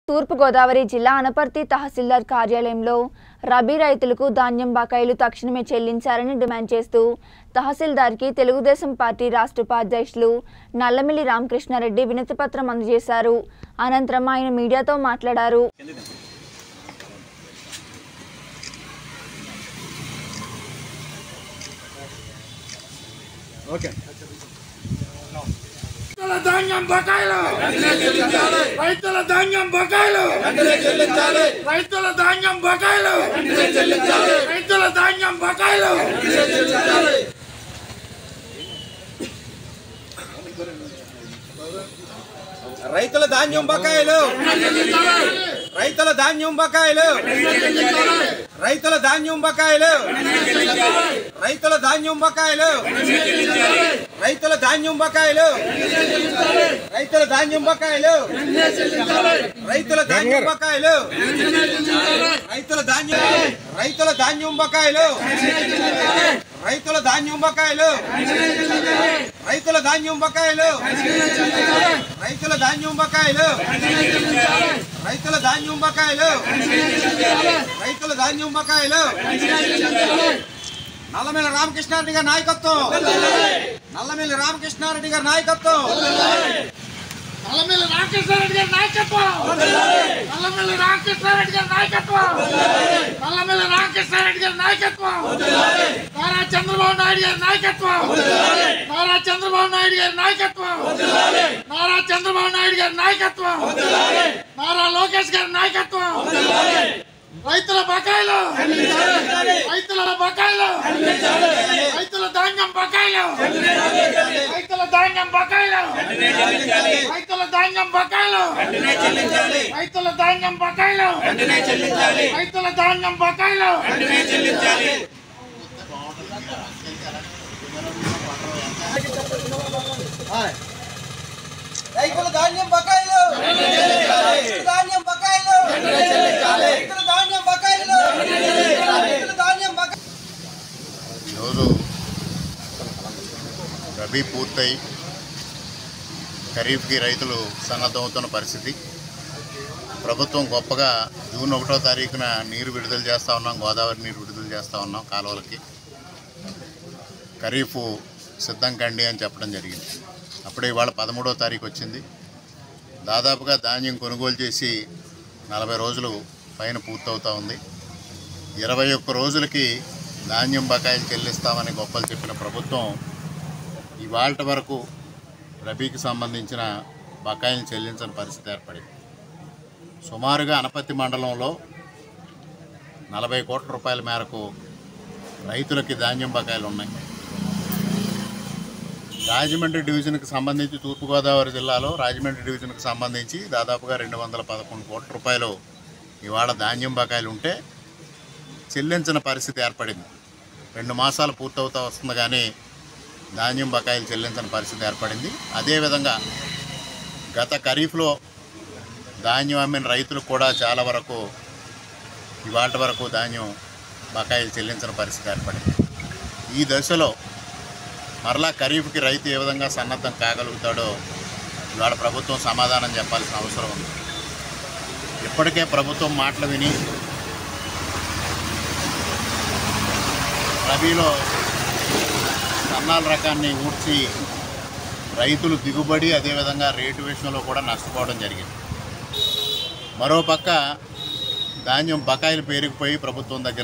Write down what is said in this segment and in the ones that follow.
తూర్పుగోదావరి జిల్లా అనపర్తి తహసీల్దార్ కార్యాలయంలో రబీ రైతులకు ధాన్యం బకాయిలు తక్షణమే చెల్లించాలని డిమాండ్ చేస్తూ తహసీల్దార్కి తెలుగుదేశం పార్టీ రాష్ట్ర ఉపాధ్యక్షులు నల్లమిల్లి రామకృష్ణారెడ్డి వినతిపత్రం అందజేశారు అనంతరం ఆయన మీడియాతో మాట్లాడారు రైతుల ధాన్యం బకాయిలు రైతుల ధాన్యం బకాయిలు రైతుల ధాన్యం బకాయిలు రైతుల ధాన్యం బకాయిలు రైతుల ధాన్యం బకాయిలు రైతుల ధాన్యం బకాయిలు రైతుల ధాన్యం బకాయిలు రైతుల ధాన్యం బకాయిలు రైతుల ధాన్యం బకాయిలు రైతుల ధాన్యం బకాయిలు రైతుల ధాన్యం బకాయిలు రైతుల ధాన్యం రైతుల ధాన్యం బకాయిలు రైతుల ధాన్యం బకాయిలు రైతుల ధాన్యం బకాయిలు రైతుల ధాన్యం బకాయిలు రైతుల ధాన్యం బకాయిలు రైతుల ధాన్యం బకాయిలు నల్లమేల రామకృష్ణారెడ్డి గారి నాయకత్వం నల్లమేల రామకృష్ణారెడ్డి గారి నాయకత్వం నల్లమిల్లి రామకృష్ణారెడ్డి గారి నాయకత్వం నల్లమిల్లి రామకృష్ణారెడ్డి గారి నాయకత్వం నల్లమిల్లి రామకృష్ణారెడ్డి గారి నాయకత్వం నారా చంద్రబాబు నాయుడు గారి నాయకత్వం నారా చంద్రబాబు నాయుడు గారి నాయకత్వం నారా చంద్రబాబు నాయుడు గారి నాయకత్వం నారా లోకేష్ గారి నాయకత్వం రైతుల బకాయిలు రైతుల బకాయిలు రైతుల ధాన్యం బకాయిలు రైతుల ధాన్యం బకాయిలు రైతుల ధాన్యం బకాయిలు రైతుల ధాన్యం బకాయిలు రైతుల ధాన్యం బకాయిలు రైతుల ధాన్యం బకాయిలు రైతుల ధాన్యం బకాయిలు రైతుల ధాన్యం బకాయిలు రైతుల ధాన్యం బకాయిలు ఈరోజు రబీ పూర్తయి ఖరీఫ్కి రైతులు సన్నద్ధమవుతున్న పరిస్థితి ప్రభుత్వం గొప్పగా జూన్ ఒకటో తారీఖున నీరు విడుదల చేస్తూ ఉన్నాం గోదావరి నీరు విడుదల చేస్తూ ఉన్నాం కాలువలకి ఖరీఫ్ సిద్ధం కండి అని చెప్పడం జరిగింది అప్పుడే ఇవాళ పదమూడో తారీఖు వచ్చింది దాదాపుగా ధాన్యం కొనుగోలు చేసి నలభై రోజులు పైన పూర్తవుతూ ఉంది ఇరవై ఒక్క రోజులకి ధాన్యం బకాయిలు చెల్లిస్తామని గొప్పలు చెప్పిన ప్రభుత్వం ఇవాళ వరకు రబీకి సంబంధించిన బకాయిలు చెల్లించని పరిస్థితి ఏర్పడింది సుమారుగా అనపత్తి మండలంలో నలభై కోట్ల రూపాయల మేరకు రైతులకి ధాన్యం బకాయిలు ఉన్నాయి రాజమండ్రి డివిజన్కి సంబంధించి తూర్పుగోదావరి జిల్లాలో రాజమండ్రి డివిజన్కి సంబంధించి దాదాపుగా రెండు వందల పదకొండు కోట్ల రూపాయలు ఇవాళ ధాన్యం బకాయిలు ఉంటే చెల్లించిన పరిస్థితి ఏర్పడింది రెండు మాసాలు పూర్తవుతా వస్తుంది కానీ ధాన్యం బకాయిలు చెల్లించని పరిస్థితి ఏర్పడింది అదేవిధంగా గత ఖరీఫ్లో ధాన్యం అమ్మిన రైతులకు కూడా చాలా వరకు ఇవాళ వరకు ధాన్యం బకాయిలు చెల్లించిన పరిస్థితి ఏర్పడింది ఈ దశలో మరలా ఖరీఫ్కి రైతు ఏ విధంగా సన్నద్ధం కాగలుగుతాడో ఇవాళ ప్రభుత్వం సమాధానం చెప్పాల్సిన అవసరం ఉంది ఇప్పటికే ప్రభుత్వం మాటలు విని రబీలో సన్నాల రకాన్ని ఊడ్చి రైతులు దిగుబడి అదేవిధంగా రేటు విషయంలో కూడా నష్టపోవడం జరిగింది మరోపక్క ధాన్యం బకాయిలు పేరుకుపోయి ప్రభుత్వం దగ్గర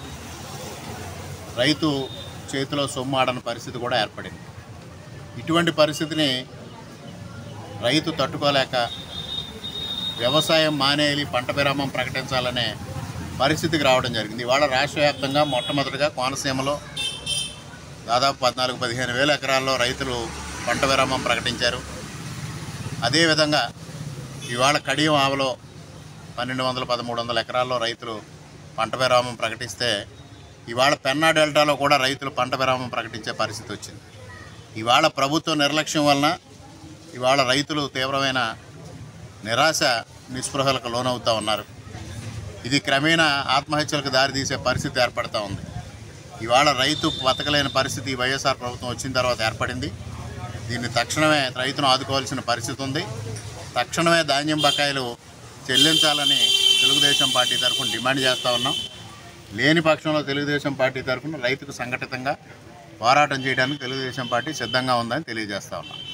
రైతు చేతిలో సొమ్ము ఆడని పరిస్థితి కూడా ఏర్పడింది ఇటువంటి పరిస్థితిని రైతు తట్టుకోలేక వ్యవసాయం మానేయాలి పంట విరామం ప్రకటించాలనే పరిస్థితికి రావడం జరిగింది ఇవాళ రాష్ట్ర వ్యాప్తంగా మొట్టమొదటిగా కోనసీమలో దాదాపు పద్నాలుగు పదిహేను వేల ఎకరాల్లో రైతులు పంట విరామం ప్రకటించారు అదేవిధంగా ఇవాళ కడియం ఆవలో పన్నెండు వందల పదమూడు వందల ఎకరాల్లో రైతులు పంట విరామం ప్రకటిస్తే ఇవాళ పెన్నా డెల్టాలో కూడా రైతులు పంట విరామం ప్రకటించే పరిస్థితి వచ్చింది ఇవాళ ప్రభుత్వ నిర్లక్ష్యం వలన ఇవాళ రైతులు తీవ్రమైన నిరాశ నిస్పృహలకు లోనవుతూ ఉన్నారు ఇది క్రమేణా ఆత్మహత్యలకు దారితీసే పరిస్థితి ఏర్పడతా ఉంది ఇవాళ రైతు బతకలేని పరిస్థితి ఈ వైఎస్ఆర్ ప్రభుత్వం వచ్చిన తర్వాత ఏర్పడింది దీన్ని తక్షణమే రైతును ఆదుకోవాల్సిన పరిస్థితి ఉంది తక్షణమే ధాన్యం బకాయిలు చెల్లించాలని తెలుగుదేశం పార్టీ తరఫున డిమాండ్ చేస్తూ ఉన్నాం లేని పక్షంలో తెలుగుదేశం పార్టీ తరఫున రైతుకు సంఘటితంగా పోరాటం చేయడానికి తెలుగుదేశం పార్టీ సిద్ధంగా ఉందని తెలియజేస్తా ఉన్నాం